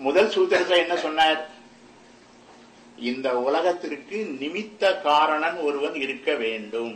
முதல் சூத்திரத்துல என்ன சொன்னார் இந்த உலகத்திற்கு நிமித்த காரணன் ஒருவன் இருக்க வேண்டும்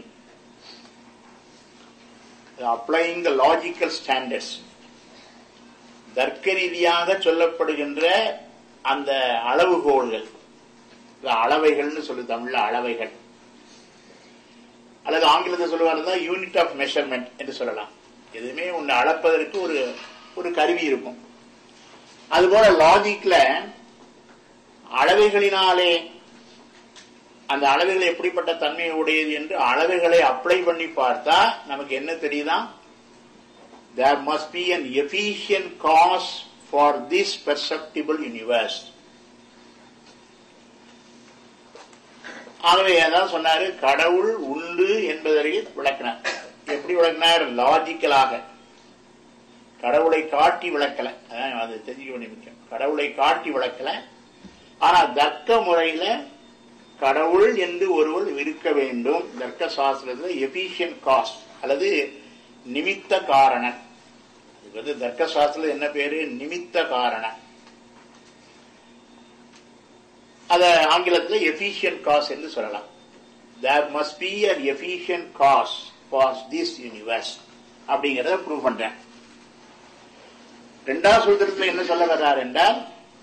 அப்ளைங் த லாஜிக்கல் ஸ்டாண்டர்ட்ஸ் தர்க்க ரீதியாக சொல்லப்படுகின்ற அந்த அளவுகோல்கள் அளவைகள்னு சொல்லு தமிழ்ல அளவைகள் அல்லது ஆங்கிலத்தை சொல்லுவாருந்தா யூனிட் ஆஃப் மெஷர்மெண்ட் என்று சொல்லலாம் எதுவுமே ஒன்று அளப்பதற்கு ஒரு ஒரு கருவி இருக்கும் அதுபோல லாஜிக்ல அளவைகளினாலே அந்த அளவுகள் எப்படிப்பட்ட தன்மை உடையது என்று அளவுகளை அப்ளை பண்ணி பார்த்தா நமக்கு என்ன தெரியுதா there must be an efficient cause for this perceptible universe ஆகவே அதான் சொன்னாரு கடவுள் உண்டு என்பதை விளக்கினார் எப்படி விளக்கினார் லாஜிக்கலாக கடவுளை காட்டி விளக்கல அதான் அது தெரிஞ்சுக்க வேண்டிய முக்கியம் கடவுளை காட்டி விளக்கல ஆனா தர்க்க முறையில கடவுள் என்று ஒருவர் இருக்க வேண்டும் தர்க்க சாஸ்திரத்தில் எபிஷியன்ட் காஸ்ட் அல்லது நிமித்த காரணன் இது வந்து தர்க்க சாஸ்திரத்தில் என்ன பேரு நிமித்த காரணன் அத ஆங்கிலத்தில் எஃபிஷியன்ட் காஸ் என்று சொல்லலாம் there must be an efficient cause for this universe அப்படிங்கிறத ப்ரூவ் பண்றேன் ரெண்டாவது சூத்திரத்தில் என்ன சொல்ல வர்றார் என்றால்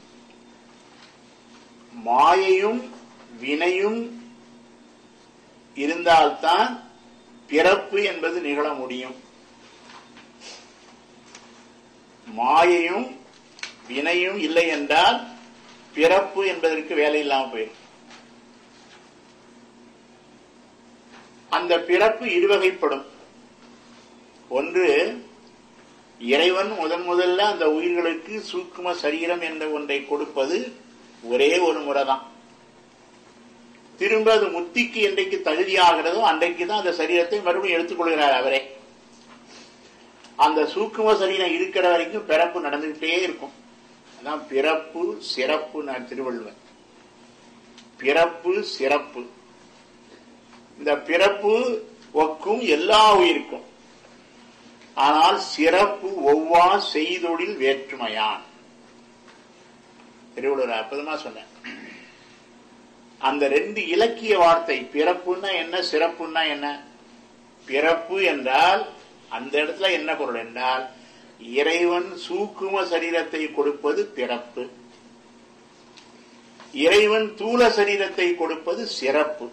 மாயையும் வினையும் இருந்தால்தான் பிறப்பு என்பது நிகழ முடியும் மாயையும் வினையும் இல்லை என்றால் பிறப்பு என்பதற்கு வேலை இல்லாமல் போயிடும் அந்த பிறப்பு இருவகைப்படும் ஒன்று இறைவன் முதன் முதல்ல அந்த உயிர்களுக்கு சூக்கும சரீரம் என்ற ஒன்றை கொடுப்பது ஒரே ஒரு முறை தான் திரும்ப அது முத்திக்கு என்றைக்கு தகுதியாகிறதோ அன்றைக்கு தான் அந்த சரீரத்தை மறுபடியும் எடுத்துக்கொள்கிறார் அவரே அந்த சூக்கும சரீரம் இருக்கிற வரைக்கும் பிறப்பு நடந்துகிட்டே இருக்கும் அதான் பிறப்பு சிறப்பு நான் திருவள்ளுவர் பிறப்பு சிறப்பு இந்த பிறப்பு ஒக்கும் எல்லா உயிருக்கும் ஆனால் சிறப்பு ஒவ்வா செய்தொழில் வேற்றுமையான் திருவள்ளுவர் அற்புதமா சொன்ன அந்த ரெண்டு இலக்கிய வார்த்தை பிறப்புன்னா என்ன சிறப்புன்னா என்ன பிறப்பு என்றால் அந்த இடத்துல என்ன பொருள் என்றால் இறைவன் சூக்கும சரீரத்தை கொடுப்பது பிறப்பு இறைவன் தூல சரீரத்தை கொடுப்பது சிறப்பு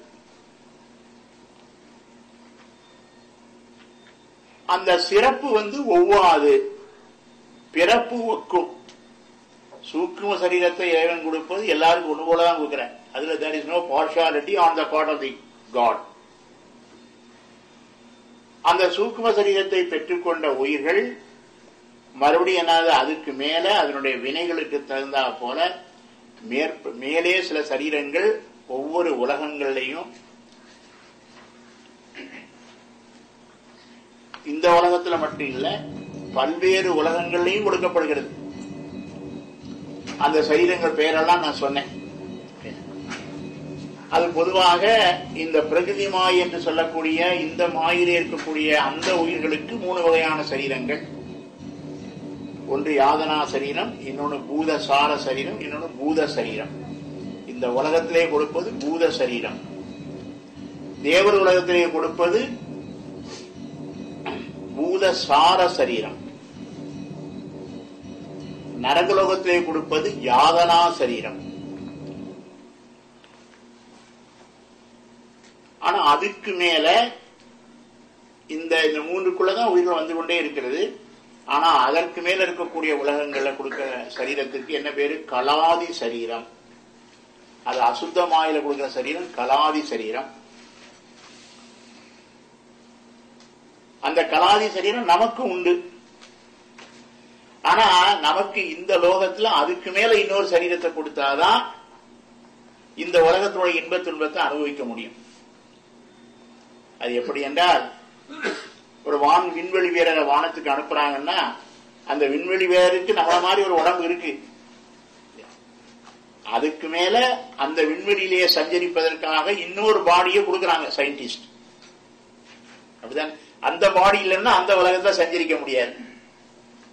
அந்த சிறப்பு வந்து ஒவ்வாது பிறப்பு ஒக்கும் சூக்கும சரீரத்தை இறைவன் கொடுப்பது எல்லாருக்கும் ஒன்று போல தான் கொடுக்குறேன் அதுல there is no partiality on the part of the God அந்த சூக்கும சரீரத்தை பெற்றுக்கொண்ட உயிர்கள் மறுபடியும் என்னது அதுக்கு மேல அதனுடைய வினைகளுக்கு தகுந்தா போல மேற்ப மேலே சில சரீரங்கள் ஒவ்வொரு உலகங்கள்லையும் இந்த உலகத்துல மட்டும் இல்ல பல்வேறு உலகங்கள்லையும் கொடுக்கப்படுகிறது அந்த சரீரங்கள் பெயரெல்லாம் நான் சொன்னேன் அது பொதுவாக இந்த பிரகிருதி மாய் என்று சொல்லக்கூடிய இந்த மாயிலே இருக்கக்கூடிய அந்த உயிர்களுக்கு மூணு வகையான சரீரங்கள் ஒன்று யாதனா சரீரம் இன்னொன்று பூத சார சரீரம் இன்னொன்று பூத சரீரம் இந்த உலகத்திலே கொடுப்பது பூத சரீரம் தேவர் உலகத்திலே கொடுப்பது பூத சார சரீரம் நரகலோகத்திலே கொடுப்பது யாதனா சரீரம் ஆனா அதுக்கு மேல இந்த இந்த மூன்றுக்குள்ளதான் உயிர்கள் வந்து கொண்டே இருக்கிறது ஆனா அதற்கு மேல இருக்கக்கூடிய உலகங்கள்ல கொடுக்க சரீரத்திற்கு என்ன பேரு கலாதி சரீரம் அது அசுத்தமாயில கொடுக்கிற சரீரம் கலாதி சரீரம் அந்த கலாதி சரீரம் நமக்கு உண்டு ஆனா நமக்கு இந்த லோகத்துல அதுக்கு மேல இன்னொரு சரீரத்தை கொடுத்தாதான் இந்த உலகத்தோட இன்ப துன்பத்தை அனுபவிக்க முடியும் அது எப்படி என்றால் ஒரு வான் விண்வெளி வீரரை வானத்துக்கு அனுப்புறாங்கன்னா அந்த விண்வெளி வீரருக்கு நம்மள மாதிரி ஒரு உடம்பு இருக்கு அதுக்கு மேல அந்த விண்வெளியிலேயே சஞ்சரிப்பதற்காக இன்னொரு பாடியை கொடுக்கறாங்க சயின்டிஸ்ட் அப்படிதான் அந்த பாடி இல்லைன்னா அந்த உலகத்தை சஞ்சரிக்க முடியாது